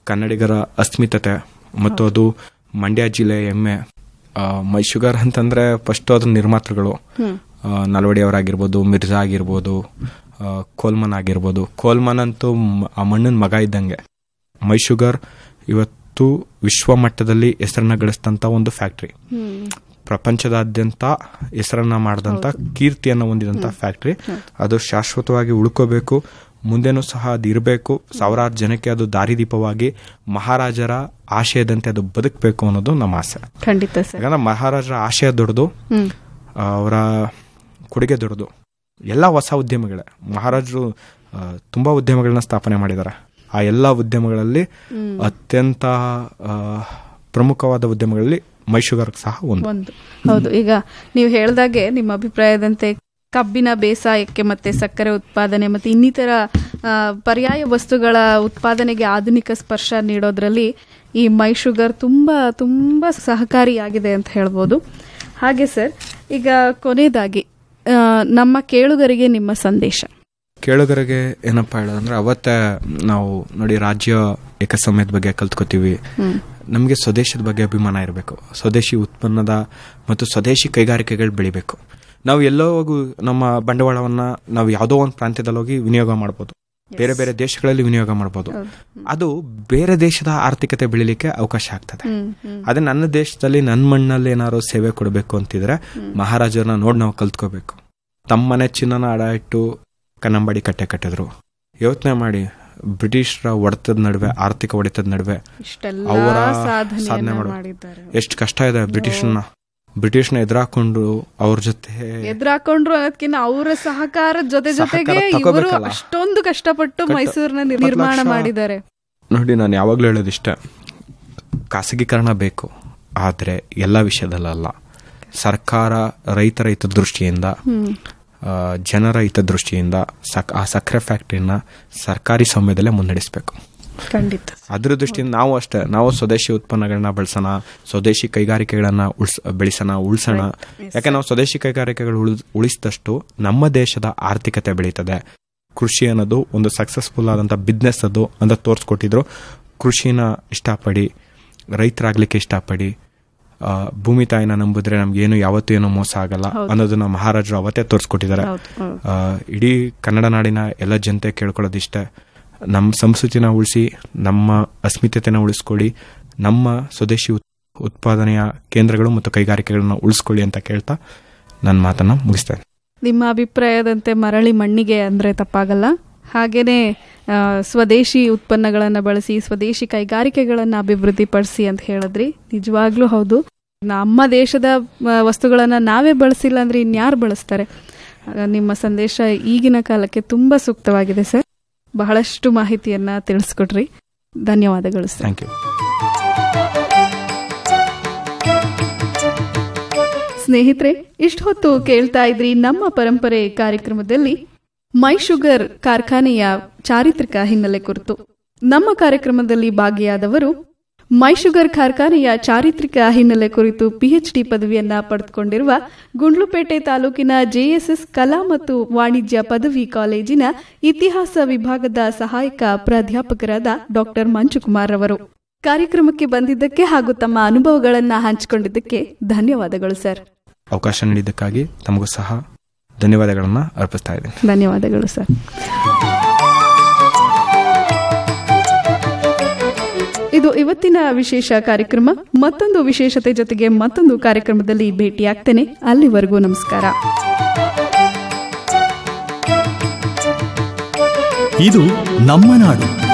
ಕನ್ನಡಿಗರ ಅಸ್ಮಿತತೆ ಮತ್ತು ಅದು ಮಂಡ್ಯ ಜಿಲ್ಲೆ ಹೆಮ್ಮೆ ಆ, ಮೈ ಶುಗರ್ ಅಂತಂದ್ರೆ ಫಸ್ಟ್ ಅದ್ರ ನಿರ್ಮಾತೃಗಳು ಆ, ನಲ್ವಡಿ ಅವರಾಗಿರ್ಬೋದು ಮಿರ್ಜಾ ಆಗಿರ್ಬೋದು ಆ, ಕೋಲ್ಮನ್ ಆಗಿರ್ಬೋದು ಕೋಲ್ಮನ್ ಅಂತೂ ಮ್- ಆ ಮಣ್ಣಿನ ಮಗ ಇದ್ದಂಗೆ ಮೈ ಶುಗರ್ ಇವತ್ತು ವಿಶ್ವ ಮಟ್ಟದಲ್ಲಿ ಹೆಸರನ್ನ ಗಳಿಸಿದಂತ ಒಂದು ಫ್ಯಾಕ್ಟ್ರಿ ಪ್ರಪಂಚದಾದ್ಯಂತ ಹೆಸರನ್ನ ಮಾಡಿದಂತ ಕೀರ್ತಿಯನ್ನು ಹೊಂದಿದಂತ ಫ್ಯಾಕ್ಟ್ರಿ ಅದು ಶಾಶ್ವತವಾಗಿ ಉಳ್ಕೋಬೇಕು ಮುಂದೆನೂ ಸಹ ಅದು ಇರಬೇಕು ಸಾವಿರಾರು ಜನಕ್ಕೆ ಅದು ದಾರಿದೀಪವಾಗಿ ಮಹಾರಾಜರ ಆಶಯದಂತೆ ಅದು ಬದುಕಬೇಕು ಅನ್ನೋದು ನಮ್ಮ ಆಸೆ ಖಂಡಿತ ಸರ್ ಯಾಕಂದ್ರೆ ಮಹಾರಾಜರ ಆಶಯ ದೊಡ್ಡದು ಹ್ಮ್ ಅವರ ಕೊಡುಗೆ ದೊಡ್ಡದು ಎಲ್ಲ ಹೊಸ ಉದ್ಯಮಗಳೇ ಮಹಾರಾಜರು ಆ, ತುಂಬಾ ಉದ್ಯಮಗಳನ್ನ ಸ್ಥಾಪನೆ ಮಾಡಿದ್ದಾರೆ ಆ ಎಲ್ಲ ಉದ್ಯಮಗಳಲ್ಲಿ ಅತ್ಯಂತ ಆ, ಪ್ರಮುಖವಾದ ಉದ್ಯಮಗಳಲ್ಲಿ ಮೈಶುಗರ್ ಸಹ ಒಂದು ಒಂದು ಹೌದು ಈಗ ನೀವು ಹೇಳ್ದಾಗೆ ನಿಮ್ಮ ಅಭಿಪ್ರಾಯದಂತೆ ಕಬ್ಬಿನ ಬೇಸಾಯಕ್ಕೆ ಮತ್ತೆ ಸಕ್ಕರೆ ಉತ್ಪಾದನೆ ಮತ್ತೆ ಇನ್ನಿತರ ಆ, ಪರ್ಯಾಯ ವಸ್ತುಗಳ ಉತ್ಪಾದನೆಗೆ ಆಧುನಿಕ ಸ್ಪರ್ಶ ನೀಡೋದ್ರಲ್ಲಿ ಈ ಮೈ ಶುಗರ್ ತುಂಬಾ ತುಂಬಾ ಸಹಕಾರಿಯಾಗಿದೆ ಅಂತ ಹೇಳ್ಬೋದು ಹಾಗೆ ಸರ್ ಈಗ ಕೊನೆಯದಾಗಿ ಆ, ನಮ್ಮ ಕೇಳುಗರಿಗೆ ನಿಮ್ಮ ಸಂದೇಶ ಕೇಳುಗರಿಗೆ ಏನಪ್ಪಾ ಹೇಳೋದಂದ್ರೆ ಅವತ್ತೇ ನಾವು ನೋಡಿ ರಾಜ್ಯ ಏಕಸಮಯದ ಬಗ್ಗೆ ಕಲ್ತ್ಕೋತೀವಿ ಹ್ಮ್ ನಮಗೆ ಸ್ವದೇಶದ ಬಗ್ಗೆ ಅಭಿಮಾನ ಇರಬೇಕು ಸ್ವದೇಶಿ ಉತ್ಪನ್ನದ ಮತ್ತು ಸ್ವದೇಶಿ ಕೈಗಾರಿಕೆಗಳು ಬೆಳಿಬೇಕು ನಾವು ಎಲ್ಲೋ ಹೋಗು ನಮ್ಮ ಬಂಡವಾಳವನ್ನ ನಾವು ಯಾವುದೋ ಒಂದು ಪ್ರಾಂತ್ಯದಲ್ಲಿ ಹೋಗಿ ವಿನಿಯೋಗ ಮಾಡ್ಬೋದು ಬೇರೆ ಬೇರೆ ದೇಶಗಳಲ್ಲಿ ವಿನಿಯೋಗ ಮಾಡ್ಬೋದು ಅದು ಬೇರೆ ದೇಶದ ಆರ್ಥಿಕತೆ ಬೆಳಿಲಿಕ್ಕೆ ಅವಕಾಶ ಆಗ್ತದೆ ಹ್ಮ್ ಹ್ಮ್ ಅದೇ ನನ್ನ ದೇಶದಲ್ಲಿ ನನ್ನ ಮಣ್ಣಲ್ಲಿ ಏನಾದ್ರು ಸೇವೆ ಕೊಡಬೇಕು ಅಂತಿದ್ರೆ ಮಹಾರಾಜರನ್ನ ನೋಡಿ ನಾವು ಕಲ್ತ್ಕೋಬೇಕು ತಮ್ಮನೆ ಚಿನ್ನನ ಅಡ ಇಟ್ಟು ಕನ್ನಂಬಾಡಿ ಕಟ್ಟೆ ಕಟ್ಟಿದ್ರು ಯೋಚನೆ ಮಾಡಿ ಬ್ರಿಟಿಷರ ಹೊಡೆತದ ನಡುವೆ ಆರ್ಥಿಕ ಹೊಡೆತದ ನಡುವೆ ಇಷ್ಟೆಲ್ಲ ಅವರ ಸಾಧನೆಯನ್ನ ಸಾಧನೆ ಮಾಡು- ಮಾಡಿದ್ದಾರೆ ಎಷ್ಟು ಕಷ್ಟ ಇದೆ ಬ್ರಿಟಿಷ್ನ ಬ್ರಿಟಿಷ್ನ ಎದುರಾಕೊಂಡು ಅವ್ರ ಜೊತೆ ಎದುರಾಕೊಂಡ್ರು ಅನ್ನೋದಕ್ಕಿಂತ ಅವರ ಸಹಕಾರದ ಜೊತೆ ಜೊತೆಗೆ ಸಹಕಾರ ಇವರು ತಗೋಬೇಕಲ್ಲ. ಅಷ್ಟೊಂದು ಕಷ್ಟಪಟ್ಟು ಕಟ್ಟ- ಮೈಸೂರಿನ ಇಪ್ಪತ್ತು ನಿರ್ಮಾಣ ಲಕ್ಷ- ಮಾಡಿದ್ದಾರೆ ನೋಡಿ ನಾನು ಯಾವಾಗಲೂ ಹೇಳೋದಿಷ್ಟೇ ಖಾಸಗೀಕರಣ ಬೇಕು ಆದರೆ ಎಲ್ಲ ವಿಷಯದಲ್ಲ ಸರ್ಕಾರ ರೈತರ ಹಿತದೃಷ್ಟಿಯಿಂದ ಹ್ಮ್ ಆ, ಜನರ ಹಿತದೃಷ್ಟಿಯಿಂದ ಸಕ್ ಆ ಸಕ್ಕರೆ ಫ್ಯಾಕ್ಟ್ರಿನ ಸರ್ಕಾರಿ ಸ್ವಾಮ್ಯದಲ್ಲೇ ಮುನ್ನಡೆಸಬೇಕು ಖಂಡಿತ ಅದ್ರ ದೃಷ್ಟಿಯಿಂದ ನಾವು ಅಷ್ಟೇ ನಾವು ಸ್ವದೇಶಿ ಉತ್ಪನ್ನಗಳನ್ನ ಬಳಸೋಣ ಸ್ವದೇಶಿ ಕೈಗಾರಿಕೆಗಳನ್ನ ಉಳ್ಸ ಬೆಳೆಸೋಣ ಉಳಿಸೋಣ ಯಾಕೆ ನಾವು ಸ್ವದೇಶಿ ಕೈಗಾರಿಕೆಗಳು ಉಳಿಸ್- ಉಳಿಸಿದಷ್ಟು ನಮ್ಮ ದೇಶದ ಆರ್ಥಿಕತೆ ಬೆಳೀತದೆ ಕೃಷಿ ಅನ್ನೋದು ಒಂದು ಸಕ್ಸಸ್ಫುಲ್ ಆದಂತ ಬಿಸ್ನೆಸ್ ಅದು ಅಂತ ತೋರಿಸ್ಕೊಟ್ಟಿದ್ರು ಕೃಷಿನ ಇಷ್ಟಪಡಿ ರೈತರಾಗ್ಲಿಕ್ಕೆ ಇಷ್ಟಪಡಿ ಆ, ಭೂಮಿ ತಾಯಿನ ನಂಬಿದ್ರೆ ನಮ್ಗೇನು ಯಾವತ್ತೂ ಏನೂ ಮೋಸ ಆಗಲ್ಲ ಅನ್ನೋದನ್ನ ಮಹಾರಾಜರು ಅವತ್ತೇ ತೋರಿಸ್ಕೊಟ್ಟಿದ್ದಾರೆ ಹೌದು ಹೌದು. ಆ, ಇಡೀ ಕನ್ನಡ ನಾಡಿನ ಎಲ್ಲ ಜನತೆ ಕೇಳ್ಕೊಳ್ಳೋದಿಷ್ಟೇ ನಮ್ಮ ಸಂಸ್ಕೃತಿನ ಉಳಿಸಿ ನಮ್ಮ ಅಸ್ಮಿತೆನ ಉಳಿಸ್ಕೊಳ್ಳಿ ನಮ್ಮ ಸ್ವದೇಶಿ ಉತ್- ಉತ್ಪಾದನೆಯ ಕೇಂದ್ರಗಳು ಮತ್ತು ಕೈಗಾರಿಕೆಗಳನ್ನ ಉಳಿಸ್ಕೊಳ್ಳಿ ಅಂತ ಕೇಳ್ತಾ ನನ್ನ ಮಾತನ್ನ ಮುಗಿಸ್ತೇನೆ ನಿಮ್ಮ ಅಭಿಪ್ರಾಯದಂತೆ ಮರಳಿ ಮಣ್ಣಿಗೆ ಅಂದ್ರೆ ತಪ್ಪಾಗಲ್ಲ ಹಾಗೇನೆ ಆ, ಸ್ವದೇಶಿ ಉತ್ಪನ್ನಗಳನ್ನ ಬಳಸಿ ಸ್ವದೇಶಿ ಕೈಗಾರಿಕೆಗಳನ್ನ ಅಭಿವೃದ್ಧಿಪಡಿಸಿ ಅಂತ ಹೇಳಿದ್ರಿ ನಿಜವಾಗ್ಲೂ ಹೌದು ನಮ್ಮ ದೇಶದ ಆ, ವಸ್ತುಗಳನ್ನ ನಾವೇ ಬಳಸಿಲ್ಲ ಅಂದ್ರೆ ಇನ್ಯಾರು ಬಳಸ್ತಾರೆ ಆಗ ನಿಮ್ಮ ಸಂದೇಶ ಈಗಿನ ಕಾಲಕ್ಕೆ ತುಂಬಾ ಸೂಕ್ತವಾಗಿದೆ ಸರ್ ಬಹಳಷ್ಟು ಮಾಹಿತಿಯನ್ನ ತಿಳಿಸ್ಕೊಟ್ರಿ ಧನ್ಯವಾದಗಳು ಸರ್ ಥ್ಯಾಂಕ್ ಯು ಸ್ನೇಹಿತರೆ ಇಷ್ಟು ಹೊತ್ತು ಕೇಳ್ತಾ ಇದ್ರಿ ನಮ್ಮ ಪರಂಪರೆ ಕಾರ್ಯಕ್ರಮದಲ್ಲಿ ಮೈ ಶುಗರ್ ಕಾರ್ಖಾನೆಯ ಚಾರಿತ್ರಿಕ ಹಿನ್ನೆಲೆ ಕುರಿತು ನಮ್ಮ ಕಾರ್ಯಕ್ರಮದಲ್ಲಿ ಭಾಗಿಯಾದವರು ಮೈ ಶುಗರ್ ಕಾರ್ಖಾನೆಯ ಚಾರಿತ್ರಿಕ ಹಿನ್ನೆಲೆ ಕುರಿತು ಪಿಎಚ್ಡಿ ಪದವಿಯನ್ನ ಪಡೆದುಕೊಂಡಿರುವ ಗುಂಡ್ಲುಪೇಟೆ ತಾಲೂಕಿನ ಜೆಎಸ್ಎಸ್ ಕಲಾ ಮತ್ತು ವಾಣಿಜ್ಯ ಪದವಿ ಕಾಲೇಜಿನ ಇತಿಹಾಸ ವಿಭಾಗದ ಸಹಾಯಕ ಪ್ರಾಧ್ಯಾಪಕರಾದ ಡಾಕ್ಟರ್ ಮಂಜುಕುಮಾರ್ ಅವರು ಕಾರ್ಯಕ್ರಮಕ್ಕೆ ಬಂದಿದ್ದಕ್ಕೆ ಹಾಗೂ ತಮ್ಮ ಅನುಭವಗಳನ್ನ ಹಂಚಿಕೊಂಡಿದ್ದಕ್ಕೆ ಧನ್ಯವಾದಗಳು ಸರ್ ಅವಕಾಶ ನೀಡಿದ್ದಕ್ಕಾಗಿ ತಮಗೂ ಸಹ ಧನ್ಯವಾದಗಳನ್ನ ಅರ್ಪಿಸ್ತಾ ಇದ್ದೀನಿ ಧನ್ಯವಾದಗಳು ಸರ್ ಇದು ಇವತ್ತಿನ ವಿಶೇಷ ಕಾರ್ಯಕ್ರಮ ಮತ್ತೊಂದು ವಿಶೇಷತೆ ಜೊತೆಗೆ ಮತ್ತೊಂದು ಕಾರ್ಯಕ್ರಮದಲ್ಲಿ ಭೇಟಿಯಾಗ್ತೇನೆ ಅಲ್ಲಿವರೆಗೂ ನಮಸ್ಕಾರ ಇದು ನಮ್ಮ ನಾಡು